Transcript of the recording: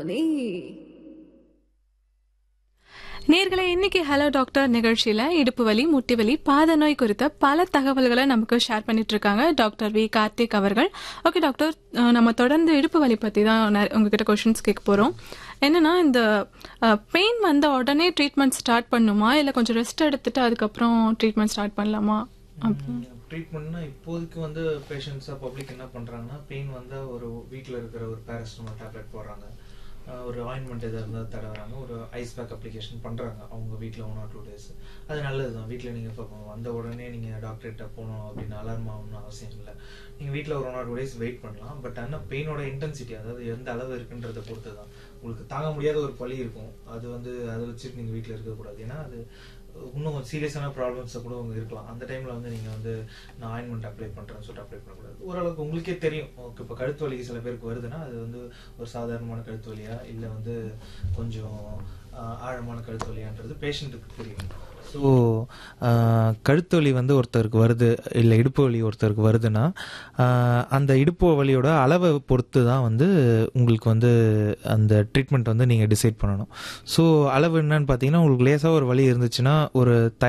தோனி நேர்களை இன்னைக்கு hello doctor நிகழ்ச்சியில இடுப்பு வலி முட்டி வலி பாத நோய் குறித்த பல தகவல்களை நமக்கு ஷேர் பண்ணிட்டு இருக்காங்க டாக்டர் வி கார்த்திக் அவர்கள் ஓகே டாக்டர் அஹ், நம்ம தொடர்ந்து இடுப்பு வலி பத்தி தான் நெ- உங்ககிட்ட கொஷின்ஸ் கேட்க போறோம் என்னன்னா இந்த பெயின் வந்த உடனே ட்ரீட்மெண்ட் ஸ்டார்ட் பண்ணுமா இல்ல கொஞ்சம் ரெஸ்ட் எடுத்துட்டு அதுக்கப்புறம் ட்ரீட்மெண்ட் ஸ்டார்ட் பண்ணலாமா அப்படி- ட்ரீட்மெண்ட்னா இப்போதைக்கு வந்து பேஷண்ட்ஸாக பப்ளிக் என்ன பண்ணுறாங்கன்னா பெயின் வந்தால் ஒரு வீட்டில் இருக்கிற ஒரு பேரஸ்டமால் டேப்லெட் போடுறாங்க அஹ் ஒரு ஆயின்மெண்ட் எதாவது இருந்தால் தடவுறாங்க ஒரு ஐஸ் பேக் அப்ளிகேஷன் பண்ணுறாங்க அவங்க வீட்டில் ஒன் ஆர் டூ டேஸ் அது நல்லது தான் வீட்டில் நீங்கள் இப்போ வந்த உடனே நீங்கள் டாக்டர்கிட்ட போகணும் அப்படின்னு அலார்ம் ஆகணும்னு அவசியம் இல்லை நீங்கள் வீட்டில் ஒரு one or two days wait பண்ணலாம் பட் ஆனால் பெயினோட இன்டென்சிட்டி அதாவது எந்த அளவு இருக்குன்றதை பொறுத்து தான் உங்களுக்கு தாங்க முடியாத ஒரு பழி இருக்கும் அது வந்து அதை வச்சுட்டு நீங்கள் வீட்டில் இருக்கக்கூடாது ஏன்னா அது இன்னும் சீரியஸான ப்ராப்ளம்ஸை கூட உங்க இருக்கலாம் அந்த டைம்ல வந்து நீங்க வந்து நான் ஆயின்மெண்ட் அப்ளை பண்றேன்னு சொல்லிட்டு அப்ளை பண்ணக்கூடாது ஓரளவுக்கு உங்களுக்கே தெரியும் ஓகே இப்போ கழுத்து வலி சில பேருக்கு வருதுன்னா அது வந்து ஒரு சாதாரணமான கழுத்து வலியா இல்லை வந்து கொஞ்சம் ஆஹ், ஆழமான கழுத்து வலியான்றது பேஷண்ட்டுக்கு தெரியும் ஸோ கழுத்து வலி வந்து ஒருத்தருக்கு வருது இல்லை இடுப்பு வலி ஒருத்தருக்கு வருதுன்னா ஆஹ், அந்த இடுப்பு வலியோட அளவை பொறுத்து தான் வந்து உங்களுக்கு வந்து அந்த ட்ரீட்மெண்ட் வந்து நீங்கள் டிசைட் பண்ணணும் ஸோ அளவு என்னன்னு பார்த்தீங்கன்னா உங்களுக்கு லேசாக ஒரு வலி இருந்துச்சுன்னா ஒரு